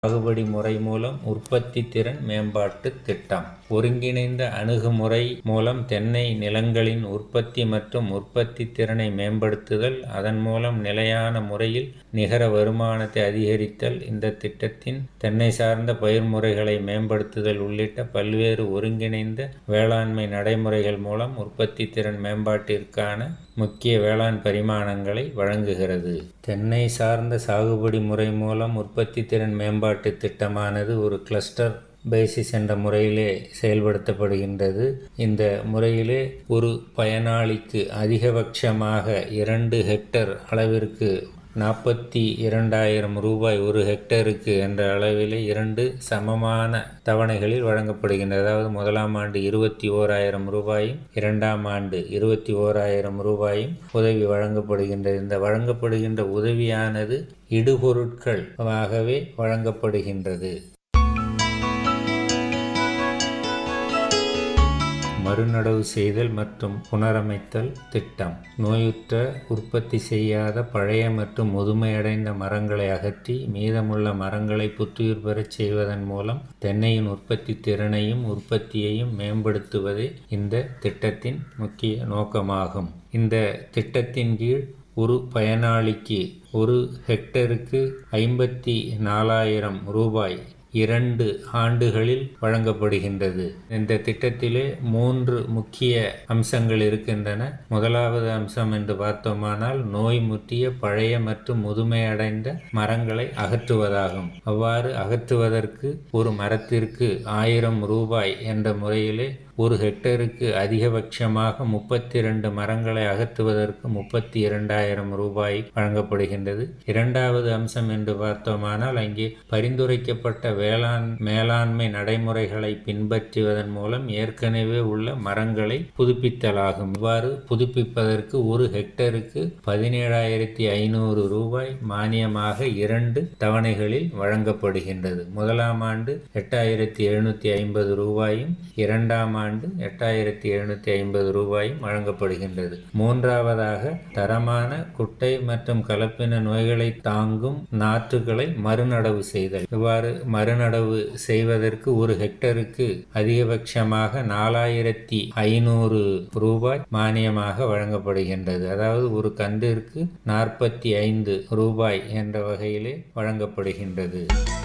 சாகுபடி முறை மூலம் உற்பத்தி திறன் மேம்பாட்டுத் திட்டம் ஒருங்கிணைந்த அணுகுமுறை மூலம் தென்னை நிலங்களின் உற்பத்தி மற்றும் உற்பத்தி திறனை மேம்படுத்துதல் அதன் மூலம் நிலையான முறையில் நிகர வருமானத்தை அதிகரித்தல் இந்த திட்டத்தின் தென்னை சார்ந்த பயிர் முறைகளை மேம்படுத்துதல் உள்ளிட்ட பல்வேறு ஒருங்கிணைந்த வேளாண்மை நடைமுறைகள் மூலம் உற்பத்தி திறன் மேம்பாட்டிற்கான முக்கிய வேளாண் பரிமாணங்களை வழங்குகிறது தென்னை சார்ந்த சாகுபடி முறை மூலம் உற்பத்தி திறன் மேம்பாட்டு திட்டமானது ஒரு கிளஸ்டர் பேசிஸ் என்ற முறையிலே செயல்படுத்தப்படுகின்றது இந்த முறையிலே ஒரு பயனாளிக்கு அதிகபட்சமாக இரண்டு ஹெக்டர் அளவிற்கு நாற்பத்தி இரண்டாயிரம் ரூபாய் ஒரு ஹெக்டருக்கு என்ற அளவிலே இரண்டு சமமான தவணைகளில் வழங்கப்படுகின்றது அதாவது முதலாம் ஆண்டு இருபத்தி ஓராயிரம் ரூபாயும் இரண்டாம் ஆண்டு இருபத்தி ஓராயிரம் ரூபாயும் உதவி வழங்கப்படுகின்றது இந்த வழங்கப்படுகின்ற உதவியானது இடுபொருட்கள் ஆகவே வழங்கப்படுகின்றது மறுநடவு செய்தல் மற்றும் புனரமைத்தல் திட்டம் நோயுற்ற உற்பத்தி செய்யாத பழைய மற்றும் முதுமையடைந்த மரங்களை அகற்றி மீதமுள்ள மரங்களை புத்துயிர் பெறச் செய்வதன் மூலம் தென்னையின் உற்பத்தி திறனையும் உற்பத்தியையும் மேம்படுத்துவதே இந்த திட்டத்தின் முக்கிய நோக்கமாகும் இந்த திட்டத்தின் கீழ் ஒரு பயனாளிக்கு ஒரு ஹெக்டருக்கு ஐம்பத்தி நாலாயிரம் ரூபாய் இரண்டு ஆண்டுகளில் வழங்கப்படுகின்றது இந்த திட்டத்திலே மூன்று முக்கிய அம்சங்கள் இருக்கின்றன முதலாவது அம்சம் என்று பார்த்தோமானால் நோய் முற்றிய பழைய மற்றும் முதுமையடைந்த மரங்களை அகற்றுவதாகும் அவ்வாறு அகற்றுவதற்கு ஒரு மரத்திற்கு ஆயிரம் ரூபாய் என்ற முறையிலே ஒரு ஹெக்டருக்கு அதிகபட்சமாக முப்பத்தி இரண்டு மரங்களை அகற்றுவதற்கு முப்பத்தி இரண்டாயிரம் ரூபாய் வழங்கப்படுகின்றது இரண்டாவது அம்சம் என்று பார்த்தோமானால் அங்கே பரிந்துரைக்கப்பட்ட வேளாண் மேலாண்மை நடைமுறைகளை பின்பற்றுவதன் மூலம் ஏற்கனவே உள்ள மரங்களை புதுப்பித்தலாகும் இவ்வாறு புதுப்பிப்பதற்கு ஒரு ஹெக்டருக்கு பதினேழாயிரத்தி ஐநூறு ரூபாய் மானியமாக இரண்டு தவணைகளில் வழங்கப்படுகின்றது முதலாம் ஆண்டு எட்டாயிரத்தி எழுநூத்தி ஐம்பது ரூபாயும் இரண்டாம் ஆண்டு எட்டாயிரத்தி எழுநூத்தி ஐம்பது ரூபாயும் வழங்கப்படுகின்றது மூன்றாவதாக தரமான குட்டை மற்றும் கலப்பின நோய்களை தாங்கும் நாற்றுகளை மறுநடவு செய்தல் இவ்வாறு மறுநடவு செய்வதற்கு ஒரு ஹெக்டருக்கு அதிகபட்சமாக நாலாயிரத்தி ஐநூறு ரூபாய் மானியமாக வழங்கப்படுகின்றது அதாவது ஒரு கன்றிற்கு நாற்பத்தி ஐந்து ரூபாய் என்ற வகையிலே வழங்கப்படுகின்றது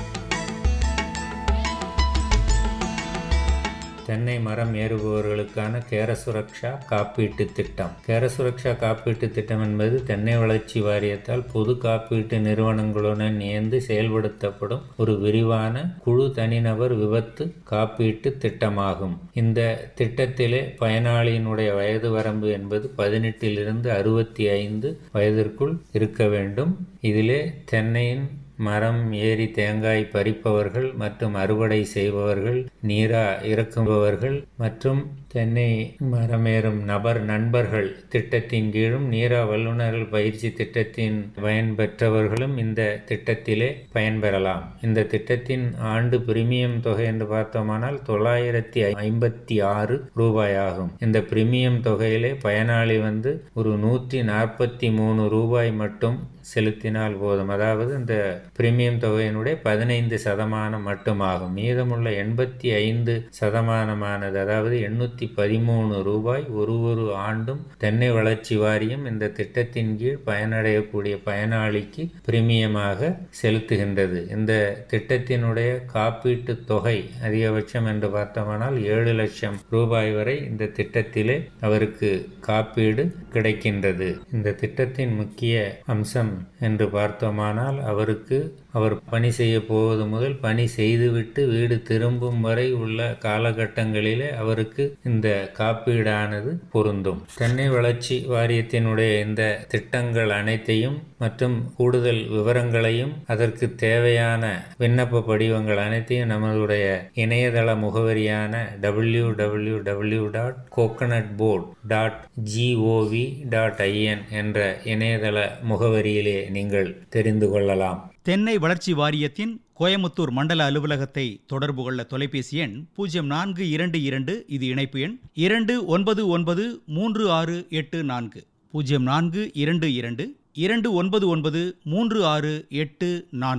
தென்னை மரம் ஏறுபவர்களுக்கான கேர சுரக்ஷா காப்பீட்டு திட்டம் கேர சுரக்ஷா காப்பீட்டு திட்டம் என்பது தென்னை வளர்ச்சி வாரியத்தால் பொது காப்பீட்டு நிறுவனங்களுடன் இணைந்து செயல்படுத்தப்படும் ஒரு விரிவான குழு தனிநபர் விபத்து காப்பீட்டு திட்டமாகும் இந்த திட்டத்திலே பயனாளியினுடைய வயது வரம்பு என்பது பதினெட்டிலிருந்து அறுபத்தி ஐந்து வயதிற்குள் இருக்க வேண்டும் இதிலே தென்னையின் மரம் ஏறி தேங்காய் பறிப்பவர்கள் மற்றும் அறுவடை செய்பவர்கள் நீரா இறக்குபவர்கள் மற்றும் தென்னை மரமேறும் நபர் நண்பர்கள் திட்டத்தின் கீழும் நீரா வல்லுநர்கள் பயிற்சி திட்டத்தின் பயன்பெற்றவர்களும் இந்த திட்டத்திலே பயன்பெறலாம் இந்த திட்டத்தின் ஆண்டு பிரீமியம் தொகை என்று பார்த்தோமானால் தொள்ளாயிரத்தி ஐம்பத்தி ஆறு ரூபாய் ஆகும் இந்த பிரீமியம் தொகையிலே பயனாளி வந்து ஒரு நூற்றி நாற்பத்தி மூணு ரூபாய் மட்டும் செலுத்தினால் போதும் அதாவது இந்த பிரீமியம் தொகையினுடைய பதினைந்து சதமானம் மட்டுமாகும் மீதமுள்ள எண்பத்தி ஐந்து சதமானமானது அதாவது எண்ணூற்றி பதிமூணு ரூபாய் ஒரு ஒரு ஆண்டும் தென்னை வளர்ச்சி வாரியம் இந்த திட்டத்தின் கீழ் பயனடையக்கூடிய பயனாளிக்கு பிரீமியமாக செலுத்துகின்றது இந்த திட்டத்தினுடைய காப்பீட்டு தொகை அதிகபட்சம் என்று பார்த்தோமானால் ஏழு லட்சம் ரூபாய் வரை இந்த திட்டத்திலே அவருக்கு காப்பீடு கிடைக்கின்றது இந்த திட்டத்தின் முக்கிய அம்சம் என்று பார்த்தோமானால் அவருக்கு அவர் பணி செய்ய போவது முதல் பணி செய்துவிட்டு வீடு திரும்பும் வரை உள்ள காலகட்டங்களிலே அவருக்கு இந்த காப்பீடானது பொருந்தும் தென்னை வளர்ச்சி வாரியத்தினுடைய இந்த திட்டங்கள் அனைத்தையும் மற்றும் கூடுதல் விவரங்களையும் அதற்கு தேவையான விண்ணப்ப படிவங்கள் அனைத்தையும் நம்மளுடைய இணையதள முகவரியான W W W dot coconut board dot G O V dot I N என்ற இணையதள முகவரியிலே நீங்கள் தெரிந்து கொள்ளலாம் தென்னை வளர்ச்சி வாரியத்தின் கோயமுத்தூர் மண்டல அலுவலகத்தை தொடர்பு கொள்ள தொலைபேசி எண் பூஜ்ஜியம் நான்கு இரண்டு இரண்டு இது இணைப்பு எண் இரண்டு ஒன்பது ஒன்பது மூன்று ஆறு எட்டு நான்கு பூஜ்ஜியம் நான்கு இரண்டு இரண்டு இரண்டு ஒன்பது ஒன்பது மூன்று ஆறு எட்டு நான்கு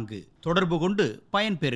தொடர்பு கொண்டு பயன்பெறுங்கள்